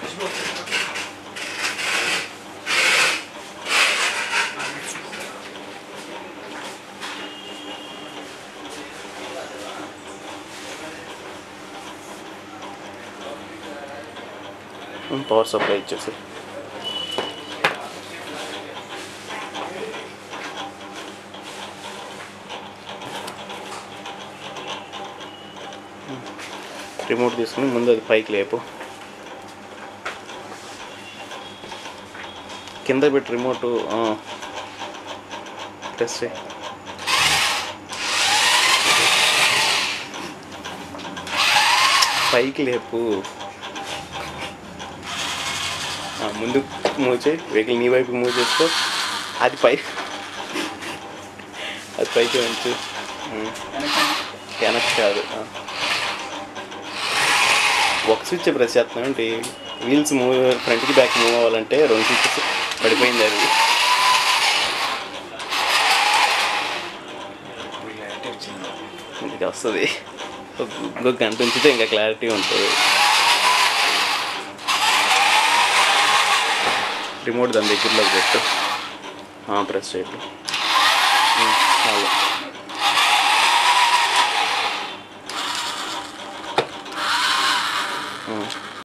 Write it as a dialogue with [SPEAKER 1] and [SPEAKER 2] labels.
[SPEAKER 1] Power supply ఇచ్చేసి remote తీసుకుని ముందు అది పైకి లేపు కింద పెట్టి రిమోట్ ప్రెస్ చేయి పైకి లేపు ఆ, ముందు మూవ్ చేయి వెహికల్ నీ వైపు మూవ్ చేసుకో అది పై అది పైకి వంచు ఉమ్. వెనక్కి కాదు ఆ. ఒక స్విచ్ ప్రెస్ చేస్తున్నాం ఏంటి వీల్స్ మూవ్ ఫ్రంట్కి బ్యాక్ మూవ్ అవ్వాలంటే రెండు స్విచ్చెస్ పడిపోయింది అది ఇది వస్తుంది ఇంకొక గంట ఉంచితే ఇంకా క్లారిటీ ఉంటుంది రిమోట్ దాని దగ్గరలోకి పెట్టు ప్రెస్ చేయట్టు చాలు